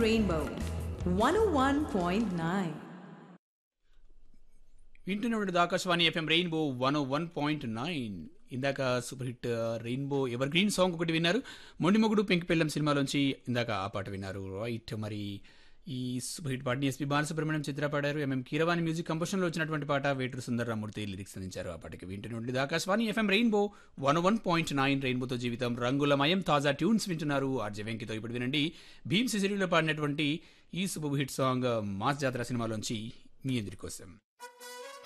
Rainbow 101.9. వింటూనే ఉండదు Akashvani FM rainbow one one point nine ఇందాక super hit rainbow evergreen song ఒకటి విన్నారు మొండిమొగుడు పెంకి పెళ్ళం సినిమాలోంచి ఇందాక ఆ పాట విన్నారు రైట్ మరి ఈ సూపర్ హిట్ పాటని ఎస్పి బాలసుబ్రహ్మణ్యం చిత్ర పాడారు ఎంఎం కీరవాణి మ్యూజిక్ కంపోజిషన్లో వచ్చినటువంటి పాట వేటూరు సుందరరామూర్తి లిరిక్స్ అందించారు ఆ పాటకి వింటూనే ఉండేది Akashvani FM rainbow one one point nine రెయిన్బోతో జీవితం రంగులమయం తాజా ట్యూన్స్ వింటున్నారు ఆర్జే వెంకితో ఇప్పుడు వినండి భీమ్ సిసిరిలో పాడినటువంటి ఈ సూపర్ హిట్ సాంగ్ మాస్ జాతర సినిమాలోంచి మీ ఎదురు కోసం